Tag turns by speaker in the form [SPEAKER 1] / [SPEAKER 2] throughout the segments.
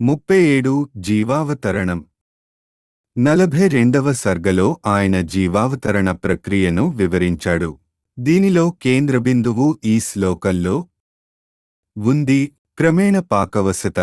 [SPEAKER 1] ముప్పై ఏడు జీవావతరణం నలభై రెండవ సర్గలో ఆయన జీవావతరణ ప్రక్రియను వివరించాడు దీనిలో కేంద్ర బిందువు ఈ శ్లోకంలో ఉంది క్రమేణ పాకవశత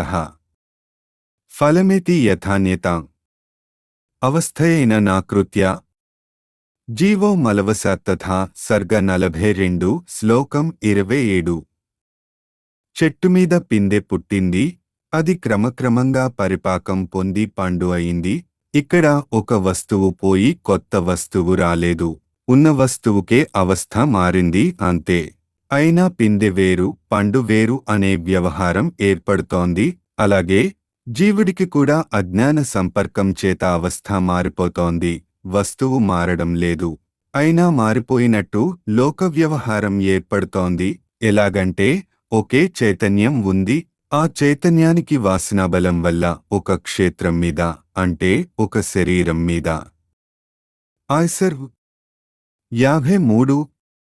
[SPEAKER 1] ఫలమితి యథాన్యతాం అవస్థయైన నాకృత్య జీవో మలవస తథా సర్గ నలభై రెండు శ్లోకం ఇరవై ఏడు చెట్టుమీద పిందె పుట్టింది అది క్రమక్రమంగా పరిపాకం పొంది పండు అయింది ఇక్కడ ఒక వస్తువు పోయి కొత్త వస్తువు రాలేదు ఉన్న వస్తువుకే అవస్థ మారింది అంతే అయినా పిందె వేరు పండు వేరు అనే వ్యవహారం ఏర్పడుతోంది అలాగే జీవుడికి కూడా అజ్ఞాన సంపర్కం చేత అవస్థ మారిపోతోంది వస్తువు మారడం లేదు అయినా మారిపోయినట్టు లోక వ్యవహారం ఏర్పడుతోంది ఎలాగంటే ఒకే చైతన్యం ఉంది ఆ చైతన్యానికి వాసనాబలం వల్ల ఒక క్షేత్రం మీద అంటే ఒక శరీరం మీద ఆయ్సర్ యాభై మూడు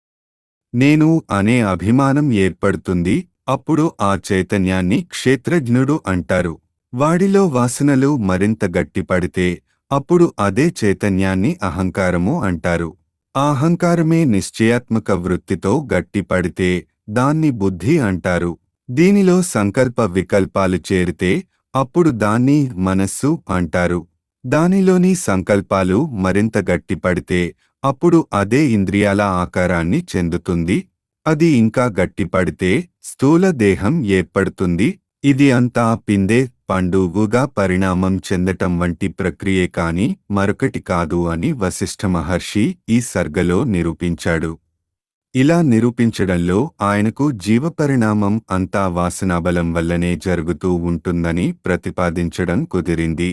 [SPEAKER 1] నేను అనే అభిమానం ఏర్పడుతుంది అప్పుడు ఆ చైతన్యాన్ని క్షేత్రజ్ఞుడు అంటారు వాడిలో వాసనలు మరింత గట్టిపడితే అప్పుడు అదే చైతన్యాన్ని అహంకారము అంటారు ఆ అహంకారమే నిశ్చయాత్మక వృత్తితో గట్టిపడితే దాన్ని బుద్ధి అంటారు దీనిలో సంకల్ప వికల్పాలు చేరితే అప్పుడు దాన్ని మనస్సు అంటారు దానిలోని సంకల్పాలు మరింత గట్టిపడితే అప్పుడు అదే ఇంద్రియాల ఆకారాన్ని చెందుతుంది అది ఇంకా గట్టిపడితే స్థూల దేహం ఏర్పడుతుంది ఇది అంతా పిందే పండువుగా పరిణామం చెందటం వంటి ప్రక్రియే కాని మరొకటి కాదు అని వశిష్ఠ మహర్షి ఈ సర్గలో నిరూపించాడు ఇలా నిరూపించడంలో ఆయనకు జీవపరిణామం అంతా వాసనాబలం వల్లనే జరుగుతూ ఉంటుందని ప్రతిపాదించడం కుదిరింది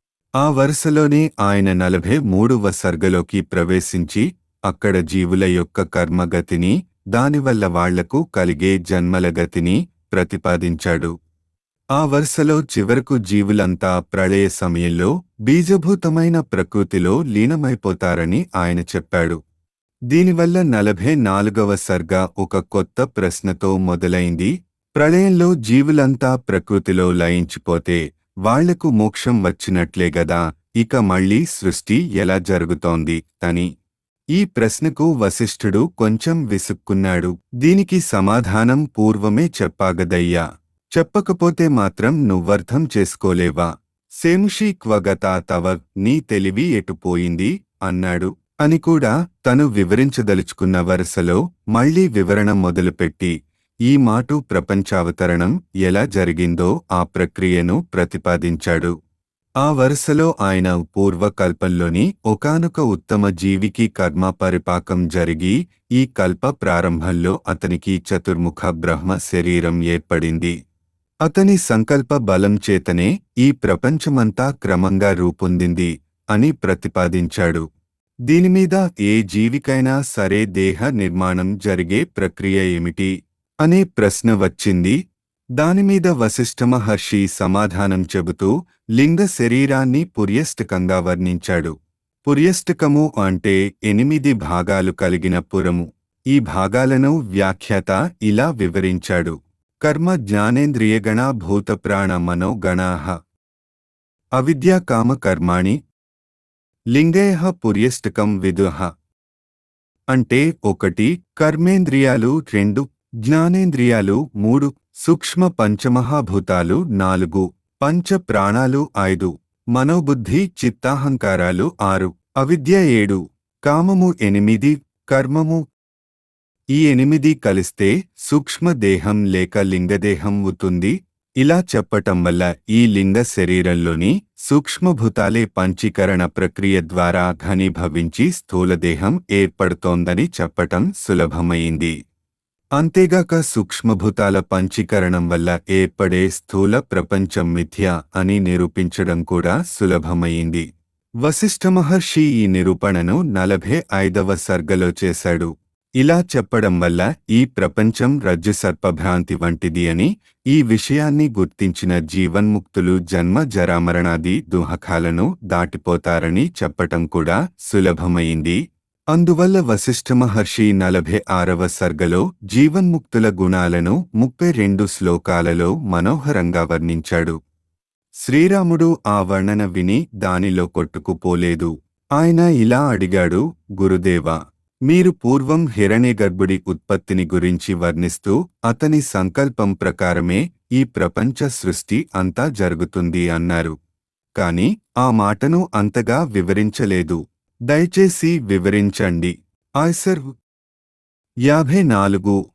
[SPEAKER 1] ఆ వరుసలోనే ఆయన నలభై మూడవ సర్గలోకి ప్రవేశించి అక్కడ జీవుల యొక్క కర్మగతిని దానివల్ల వాళ్లకు కలిగే జన్మల గతిని ప్రతిపాదించాడు ఆ వరుసలో చివరకు జీవులంతా ప్రళయ సమయంలో బీజభూతమైన ప్రకృతిలో లీనమైపోతారని ఆయన చెప్పాడు దీనివల్ల నలభై నాలుగవ సర్గ ఒక కొత్త ప్రశ్నతో మొదలైంది ప్రళయంలో జీవులంతా ప్రకృతిలో లయించిపోతే వాళ్లకు మోక్షం వచ్చినట్లే గదా ఇక మళ్ళీ సృష్టి ఎలా జరుగుతోంది అని ఈ ప్రశ్నకు వశిష్ఠుడు కొంచెం విసుక్కున్నాడు దీనికి సమాధానం పూర్వమే చెప్పాగదయ్యా చెప్పకపోతే మాత్రం నువ్వర్థం చేసుకోలేవా సేముషి క్వగతా తవ నీ తెలివి ఎటుపోయింది అన్నాడు అని కూడా తను వివరించదలుచుకున్న వరుసలో మళ్లీ వివరణ మొదలుపెట్టి ఈ మాటు ప్రపంచావతరణం ఎలా జరిగిందో ఆ ప్రక్రియను ప్రతిపాదించాడు ఆ వరుసలో ఆయన పూర్వకల్పంలోని ఒకానొక ఉత్తమ జీవికి కర్మ పరిపాకం జరిగి ఈ కల్ప ప్రారంభంలో అతనికి చతుర్ముఖ బ్రహ్మ శరీరం ఏర్పడింది అతని సంకల్ప బలం చేతనే ఈ ప్రపంచమంతా క్రమంగా రూపొందింది అని ప్రతిపాదించాడు దీనిమీద ఏ జీవికైనా సరే దేహ నిర్మాణం జరిగే ప్రక్రియ ఏమిటి అనే ప్రశ్న వచ్చింది దానిమీద వశిష్ఠ మహర్షి సమాధానం చెబుతూ లింగ శరీరాన్ని పుర్యష్టకంగా వర్ణించాడు పుర్యష్టకము అంటే ఎనిమిది భాగాలు కలిగిన పురము ఈ భాగాలను వ్యాఖ్యాత ఇలా వివరించాడు కర్మ జ్ఞానేంద్రియగణ భూతప్రాణ మనోగణాః అవిద్యా కామ కర్మాణి లింగేహ పుర్యష్టకం విదుహ అంటే ఒకటి కర్మేంద్రియాలు రెండు జ్ఞానేంద్రియాలు మూడు సూక్ష్మ పంచమహాభూతాలు నాలుగు పంచ ప్రాణాలు ఐదు మనోబుద్ధి చిత్తాహంకారాలు ఆరు అవిద్య ఏడు కామము ఎనిమిది కర్మము ఈ ఎనిమిది కలిస్తే సూక్ష్మదేహం లేక లింగదేహం అవుతుంది ఇలా చెప్పటం వల్ల ఈ లింగ శరీరంలోని సూక్ష్మభూతాలే పంచీకరణ ప్రక్రియ ద్వారా ఘనీభవించి స్థూలదేహం ఏర్పడుతోందని చెప్పటం సులభమైంది అంతేగాక సూక్ష్మభూతాల పంచీకరణం వల్ల ఏర్పడే స్థూల ప్రపంచం మిథ్య అని నిరూపించడం కూడా సులభమైంది వశిష్ఠ మహర్షి ఈ నిరూపణను నలభై ఐదవ సర్గలో చేశాడు ఇలా చెప్పడం వల్ల ఈ ప్రపంచం రజ్జు సర్పభ్రాంతి వంటిది అని ఈ విషయాన్ని గుర్తించిన జీవన్ముక్తులు జన్మ జరామరణాది దుహకాలను దాటిపోతారని చెప్పటం కూడా సులభమైంది అందువల్ల వశిష్ఠ మహర్షి నలభై ఆరవ సర్గలో జీవన్ముక్తుల గుణాలను ముప్పై రెండు శ్లోకాలలో మనోహరంగా వర్ణించాడు శ్రీరాముడు ఆ వర్ణన విని దానిలో కొట్టుకుపోలేదు ఆయన ఇలా అడిగాడు గురుదేవా మీరు పూర్వం హిరణ్యగర్భుడి ఉత్పత్తిని గురించి వర్ణిస్తూ అతని సంకల్పం ప్రకారమే ఈ ప్రపంచ సృష్టి అంతా జరుగుతుంది అన్నారు కాని ఆ మాటను అంతగా వివరించలేదు దయచేసి వివరించండి ఆయ్సర్ యాభై నాలుగు